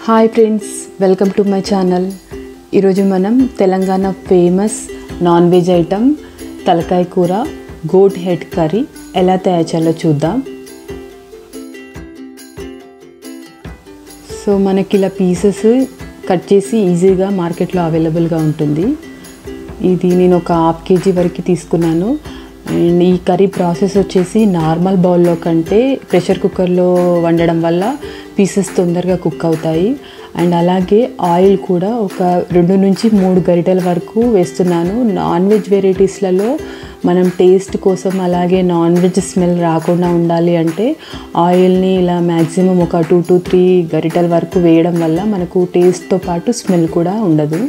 hi friends welcome to my channel ఈరోజు మనం Telangana famous non veg item తలకాయ కూర గోట్ హెడ్ కర్రీ ఎలా తయారు చేయాలో చూద్దాం సో మనకి ఇలా పీసెస్ కట్ చేసి ఈజీగా మార్కెట్లో అవైలబుల్గా ఉంటుంది ఇది నేను ఒక హాఫ్ కేజీ వరకు తీసుకున్నాను అండ్ ఈ కర్రీ ప్రాసెస్ వచ్చేసి నార్మల్ బౌల్లో కంటే ప్రెషర్ కుక్కర్లో వండడం వల్ల పీసెస్ తొందరగా కుక్ అవుతాయి అండ్ అలాగే ఆయిల్ కూడా ఒక రెండు నుంచి మూడు గరిటెల వరకు వేస్తున్నాను నాన్ వెజ్ వెరైటీస్లలో మనం టేస్ట్ కోసం అలాగే నాన్ వెజ్ స్మెల్ రాకుండా ఉండాలి అంటే ఆయిల్ని ఇలా మ్యాక్సిమం ఒక టూ టు త్రీ గరిటెల వరకు వేయడం వల్ల మనకు టేస్ట్తో పాటు స్మెల్ కూడా ఉండదు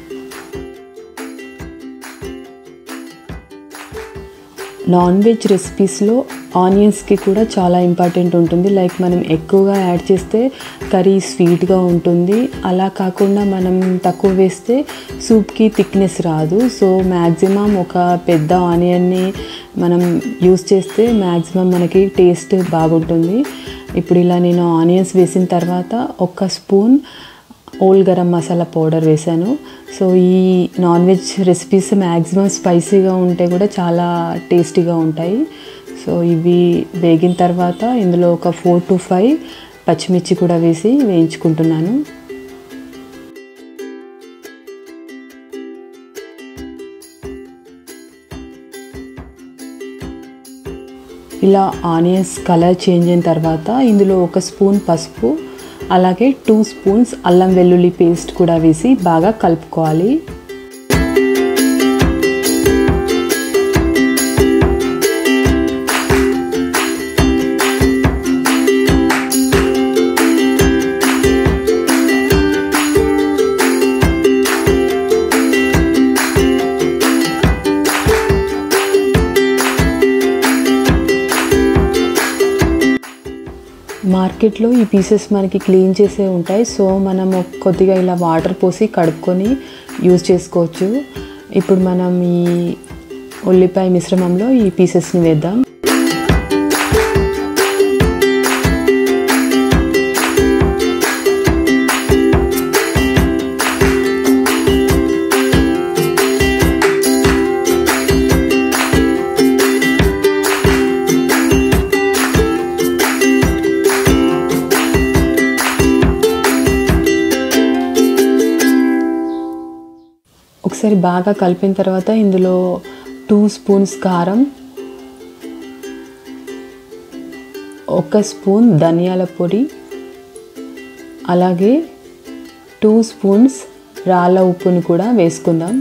నాన్ వెజ్ రెసిపీస్లో ఆనియన్స్కి కూడా చాలా ఇంపార్టెంట్ ఉంటుంది లైక్ మనం ఎక్కువగా యాడ్ చేస్తే కర్రీ స్వీట్గా ఉంటుంది అలా కాకుండా మనం తక్కువ వేస్తే సూప్కి థిక్నెస్ రాదు సో మ్యాక్సిమం ఒక పెద్ద ఆనియన్ని మనం యూస్ చేస్తే మ్యాక్సిమం మనకి టేస్ట్ బాగుంటుంది ఇప్పుడు ఇలా నేను ఆనియన్స్ వేసిన తర్వాత ఒక స్పూన్ ఓల్ గరం మసాలా పౌడర్ వేసాను సో ఈ నాన్ వెజ్ రెసిపీస్ మ్యాక్సిమం స్పైసీగా ఉంటే కూడా చాలా టేస్టీగా ఉంటాయి సో ఇవి వేగిన తర్వాత ఇందులో ఒక ఫోర్ టు ఫైవ్ పచ్చిమిర్చి కూడా వేసి వేయించుకుంటున్నాను ఇలా ఆనియన్స్ కలర్ చేంజ్ అయిన తర్వాత ఇందులో ఒక స్పూన్ పసుపు అలాగే టూ స్పూన్స్ అల్లం వెల్లుల్లి పేస్ట్ కూడా వేసి బాగా కలుపుకోవాలి మార్కెట్లో ఈ పీసెస్ మనకి క్లీన్ చేసే ఉంటాయి సో మనం కొద్దిగా ఇలా వాటర్ పోసి కడుక్కొని యూజ్ చేసుకోవచ్చు ఇప్పుడు మనం ఈ ఉల్లిపాయ మిశ్రమంలో ఈ పీసెస్ని వేద్దాం ఒకసారి బాగా కలిపిన తర్వాత ఇందులో టూ స్పూన్స్ కారం ఒక స్పూన్ ధనియాల పొడి అలాగే టూ స్పూన్స్ రాళ్ళ ఉప్పుని కూడా వేసుకుందాం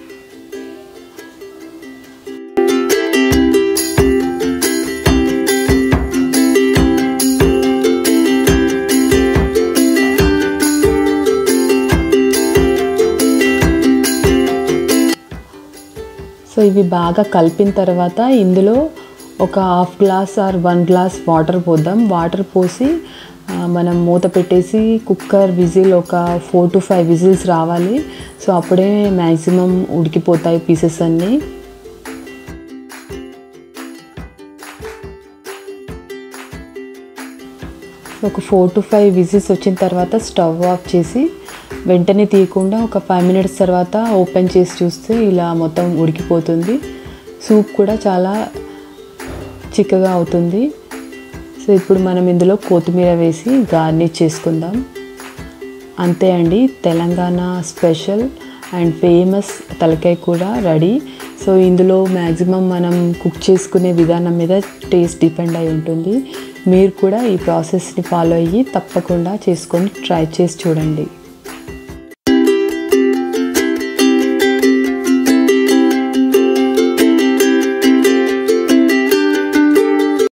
సో ఇవి బాగా కలిపిన తర్వాత ఇందులో ఒక half glass or one glass water పోద్దాం వాటర్ పోసి మనం మూత పెట్టేసి కుక్కర్ విజిల్ ఒక ఫోర్ టు ఫైవ్ విజిల్స్ రావాలి సో అప్పుడే మ్యాక్సిమం ఉడికిపోతాయి పీసెస్ అన్నీ ఒక ఫోర్ టు ఫైవ్ విజిల్స్ వచ్చిన తర్వాత స్టవ్ ఆఫ్ చేసి వెంటనే తీయకుండా ఒక ఫైవ్ మినిట్స్ తర్వాత ఓపెన్ చేసి చూస్తే ఇలా మొత్తం ఉడికిపోతుంది సూప్ కూడా చాలా చిక్కగా అవుతుంది సో ఇప్పుడు మనం ఇందులో కొత్తిమీర వేసి గార్నిష్ చేసుకుందాం అంతే అండి తెలంగాణ స్పెషల్ అండ్ ఫేమస్ తలకాయ కూర రెడీ సో ఇందులో మ్యాక్సిమం మనం కుక్ చేసుకునే విధానం మీద టేస్ట్ డిపెండ్ అయి ఉంటుంది మీరు కూడా ఈ ప్రాసెస్ని ఫాలో అయ్యి తప్పకుండా చేసుకొని ట్రై చేసి చూడండి